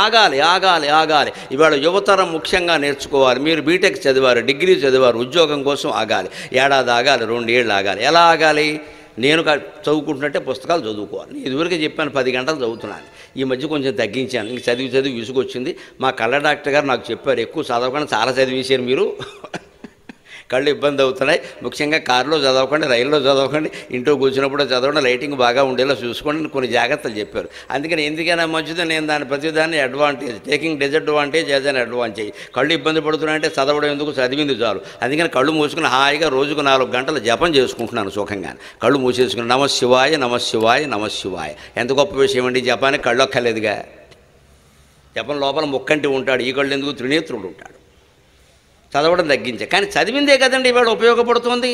ఆగాలి ఆగాలి ఆగాలి ఇవాళ యువతరం ముఖ్యంగా నేర్చుకోవాలి మీరు బీటెక్ చదివారు డిగ్రీ చదివారు ఉద్యోగం కోసం ఆగాలి ఏడాది ఆగాలి రెండేళ్ళు ఆగాలి ఎలా ఆగాలి నేను కా- చదువుకుంటున్నట్టే పుస్తకాలు చదువుకోవాలి ఇదివరకు చెప్పాను పది గంటలు చదువుతున్నాను ఈ మధ్య కొంచెం తగ్గించాను ఇంక చదివి చదివి విసుగొచ్చింది మా కళ్ళ డాక్టర్ గారు నాకు చెప్పారు ఎక్కువ చదవకుండా చాలా చదివేశారు మీరు కళ్ళు ఇబ్బంది అవుతున్నాయి ముఖ్యంగా కారులో చదవకండి రైల్లో చదవకండి ఇంట్లో కూర్చున్నప్పుడు చదవండి లైటింగ్ బాగా ఉండేలా చూసుకోండి అని కొన్ని జాగ్రత్తలు చెప్పారు అందుకని ఎందుకైనా మంచిదో నేను దాని ప్రతిదాన్ని advantage taking disadvantage as an advantage కళ్ళు ఇబ్బంది పడుతున్నాయంటే చదవడం ఎందుకు చదివింది చాలు అందుకని కళ్ళు మూసుకుని హాయిగా రోజుకు నాలుగు గంటలు జపం చేసుకుంటున్నాను సుఖంగా కళ్ళు మూసేసుకుని నమ శివాయ నమ శివాయ నమ శివాయ ఎంత గొప్ప విషయం అండి జపానికి కళ్ళు ఒక్కర్లేదుగా జపం లోపల ముక్కంటి ఉంటాడు ఈ కళ్ళు ఎందుకు త్రినేత్రుడు ఉంటాడు చదవడం తగ్గించే కానీ చదివిందే కదండి ఇవాళ ఉపయోగపడుతుంది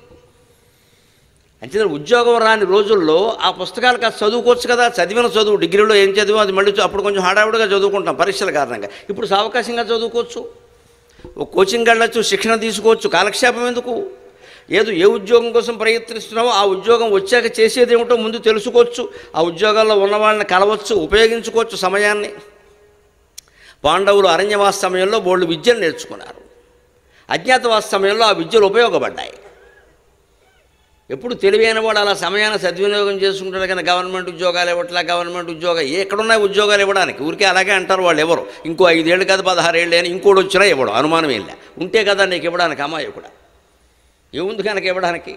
అంతే ఉద్యోగం రాని రోజుల్లో ఆ పుస్తకాలు కాస్త చదువుకోవచ్చు కదా చదివిన చదువు డిగ్రీలో ఏం చదివో అది మళ్ళీ చూ- అప్పుడు కొంచెం హడావుడిగా చదువుకుంటాం పరీక్షల కారణంగా ఇప్పుడు సావకాశంగా చదువుకోవచ్చు ఓ కోచింగ్ వెళ్ళొచ్చు శిక్షణ తీసుకోవచ్చు కాలక్షేపం ఎందుకు ఏదో ఏ ఉద్యోగం కోసం ప్రయత్నిస్తున్నావో ఆ ఉద్యోగం వచ్చాక చేసేది ఏమిటో ముందు తెలుసుకోవచ్చు ఆ ఉద్యోగాల్లో ఉన్న వాళ్ళని కలవచ్చు ఉపయోగించుకోవచ్చు సమయాన్ని పాండవులు అరణ్యవాస సమయంలో బోళ్ళు విద్యను నేర్చుకున్నారు అజ్ఞాతవాస సమయంలో ఆ విద్యలు ఉపయోగపడ్డాయి ఎప్పుడు తెలివైన వాడు అలా సమయాన్ని సద్వినియోగం చేసుకుంటాడు కానీ గవర్నమెంట్ ఉద్యోగాలు ఇవ్వట్లా గవర్నమెంట్ ఉద్యోగాలు ఎక్కడున్నాయి ఉద్యోగాలు ఇవ్వడానికి ఊరికే అలాగే అంటారు వాళ్ళు ఎవరు ఇంకో ఐదేళ్ళు కాదు పదహారేళ్ళు అని ఇంకోటి వచ్చినా ఇవ్వడం అనుమానం ఏం లే ఉంటే కదా నీకు ఇవ్వడానికి అమ్మాయి కూడా ఏముంది కనుక ఇవ్వడానికి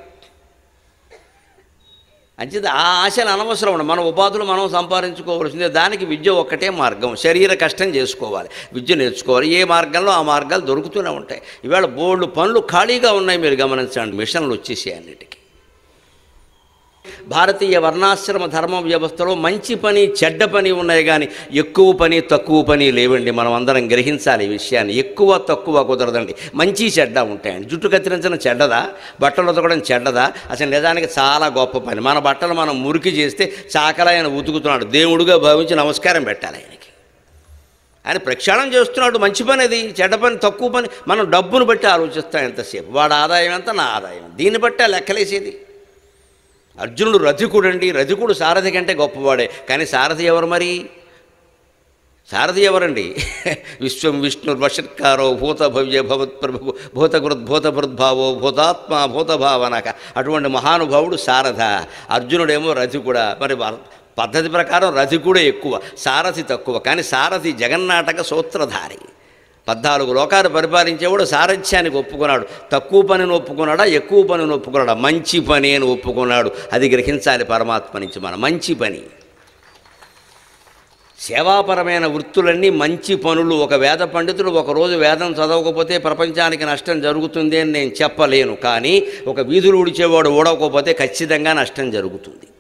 అంచేత ఆ ఆశలు అనవసరం ఉండవు. మన ఉపాధులు మనం సంపాదించుకోవాల్సిందే దానికి విద్య ఒక్కటే మార్గం శరీర కష్టం చేసుకోవాలి విద్య నేర్చుకోవాలి ఏ మార్గంలో ఆ మార్గాలు దొరుకుతూనే ఉంటాయి ఇవాళ బోల్డ్ పనులు ఖాళీగా ఉన్నాయి మీరు గమనించండి మిషన్లు వచ్చేసాయి అన్నిటికీ భారతీయ వర్ణాశ్రమ ధర్మ వ్యవస్థలో మంచి పని చెడ్డ పని ఉన్నాయి కానీ ఎక్కువ పని తక్కువ పని లేవండి మనం అందరం గ్రహించాలి ఈ విషయాన్ని ఎక్కువ తక్కువ కుదరదండి మంచి చెడ్డ ఉంటాయండి జుట్టు కత్తిరించడం చెడ్డదా బట్టలు ఉతకడం చెడ్డదా అసలు నిజానికి చాలా గొప్ప పని మన బట్టలు మనం మురికి చేస్తే చాకలా ఆయన ఉతుకుతున్నాడు దేవుడుగా భావించి నమస్కారం పెట్టాలి ఆయనకి ఆయన ప్రక్షాళన చేస్తున్నాడు మంచి పని అది చెడ్డ పని తక్కువ పని మనం డబ్బును బట్టి ఆలోచిస్తాం ఎంతసేపు వాడు ఆదాయం ఎంత నా ఆదాయం దీన్ని బట్టి ఆ లెక్కలేసేది అర్జునుడు రథికుడండి రథికుడు సారథి కంటే గొప్పవాడే కానీ సారథి ఎవరు మరి సారథి ఎవరండి విశ్వం విష్ణు వషట్కారో భూత భవ్య భవత్ ప్రభు భూతకృత్ భూతభృద్భావో భూతాత్మ భూతభావనక అటువంటి మహానుభావుడు సారథ అర్జునుడేమో రథికుడా మరి వ- పద్ధతి ప్రకారం రథికుడే ఎక్కువ సారథి తక్కువ కానీ సారథి జగన్నాటక సూత్రధారి పద్నాలుగు లోకాలు పరిపాలించేవాడు సారథ్యానికి ఒప్పుకున్నాడు తక్కువ పనిని ఒప్పుకున్నాడా ఎక్కువ పనిని ఒప్పుకున్నాడా మంచి పని అని ఒప్పుకున్నాడు అది గ్రహించాలి పరమాత్మ నుంచి మనం మంచి పని సేవాపరమైన వృత్తులన్నీ మంచి పనులు ఒక వేద పండితుడు ఒకరోజు వేదం చదవకపోతే ప్రపంచానికి నష్టం జరుగుతుంది అని నేను చెప్పలేను కానీ ఒక వీధులు ఊడిచేవాడు ఊడవకపోతే ఖచ్చితంగా నష్టం జరుగుతుంది